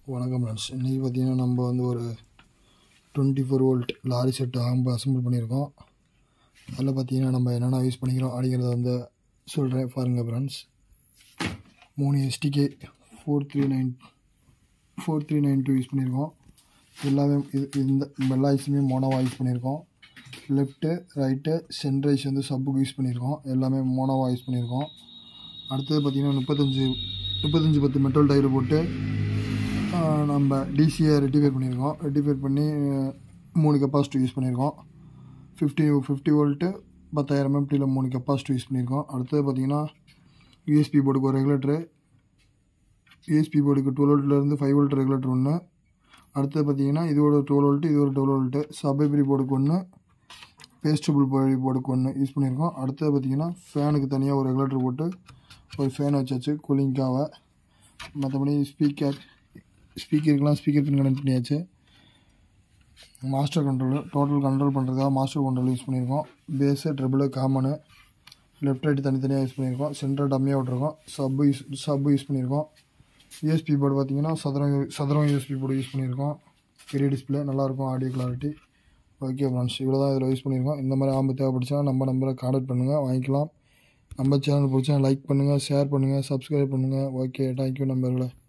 வணக்கம் ஃப்ரெண்ட்ஸ் இன்றைக்கி பார்த்தீங்கன்னா நம்ம வந்து ஒரு twenty four volt lorry set amp assemble பண்ணியிருக்கோம் அதில் பார்த்தீங்கன்னா நம்ம என்னென்ன யூஸ் பண்ணிக்கிறோம் அப்படிங்கிறத வந்து சொல்கிறேன் பாருங்கள் ஃப்ரெண்ட்ஸ் மூணு STK four three nine four three nine two use பண்ணியிருக்கோம் எல்லாமே இது இந்த எல்லா ஐஸுமே மோனோவா யூஸ் பண்ணியிருக்கோம் லெஃப்ட்டு ரைட்டு சென்ட்ரைஸ் வந்து சப்புக்கு யூஸ் பண்ணியிருக்கோம் எல்லாமே மோனோவா யூஸ் பண்ணியிருக்கோம் அடுத்தது பார்த்திங்கன்னா முப்பத்தஞ்சு முப்பத்தஞ்சு பத்து மெட்டல் டயர் போட்டு ஆஹ், நம்ம டிசியை ரெட்டிஃபை பண்ணியிருக்கோம் ரெட்டிஃபை பண்ணி ஆஹ், மூணு கெப்பாசிட்டி யூஸ் பண்ணியிருக்கோம் ஃபிஃப்டி ஃபிஃப்டி வோல்ட்டு பத்தாயிரம் எம்டியில் மூணு கெப்பாசிட்டி யூஸ் பண்ணியிருக்கோம் அடுத்தது பார்த்திங்கன்னா யூஎஸ்பி போர்டுக்கு ஒரு ரெகுலேட்டரு யூஎஸ்பி போர்டுக்கு டுவெல் வோல்ட்லேருந்து ஃபைவ் வோல்ட் ரெகுலேட்டர் ஒன்று அடுத்தது பார்த்தீங்கன்னா இதோட டுவெல் வோல்ட்டு இது ஒரு டுவெல் வோல்ட்டு சபைபிரி போர்டுக்கு ஒன்று பேஸ்டபுள் போர்டுக்கு ஒன்று யூஸ் பண்ணியிருக்கோம் அடுத்தது பார்த்தீங்கன்னா ஃபேனுக்கு தனியாக ஒரு ரெகுலேட்டர் போட்டு ஒரு ஃபேன் வச்சாச்சு கூலிங்காக மற்றபடி ஸ்பீக்கர் ஸ்பீக்கருக்கெலாம் ஸ்பீக்கர் பின் கனெக்ட் பண்ணியாச்சு மாஸ்டர் கண்ட்ரோல் டோட்டல் கண்ட்ரோல் பண்ணுறதுக்காக மாஸ்டர் கண்ட்ரோல் யூஸ் பண்ணியிருக்கோம் bass treble common left right தனித்தனியாக யூஸ் பண்ணியிருக்கோம் சென்டர் டம்மியாக விட்ருக்கோம் சப்பு யூஸ் சப்பு யூஸ் பண்ணியிருக்கோம் யூஎஸ்பி போர்டு பார்த்தீங்கன்னா சதுரம் சதுரம் யூஎஸ்பி போர்டு யூஸ் பண்ணியிருக்கோம் பெரிய டிஸ்பிளே நல்லாயிருக்கும் ஆடியோ கிளாரிட்டி ஓகே ஃப்ரெண்ட்ஸ் இவ்வளோ தான் இதில் யூஸ் பண்ணியிருக்கோம் இந்த மாதிரி ஆம்பு தேவைப்படுச்சா நம்ம நம்பரை கான்டாக்ட் பண்ணுங்கள் வாங்கிக்கலாம் நம்ம சேனல் பிடிச்சா லைக் பண்ணுங்கள் ஷேர் பண்ணுங்கள் சப்ஸ்கிரைப் பண்ணுங்கள் ஓகே தேங்க்யூ நம்பர்களை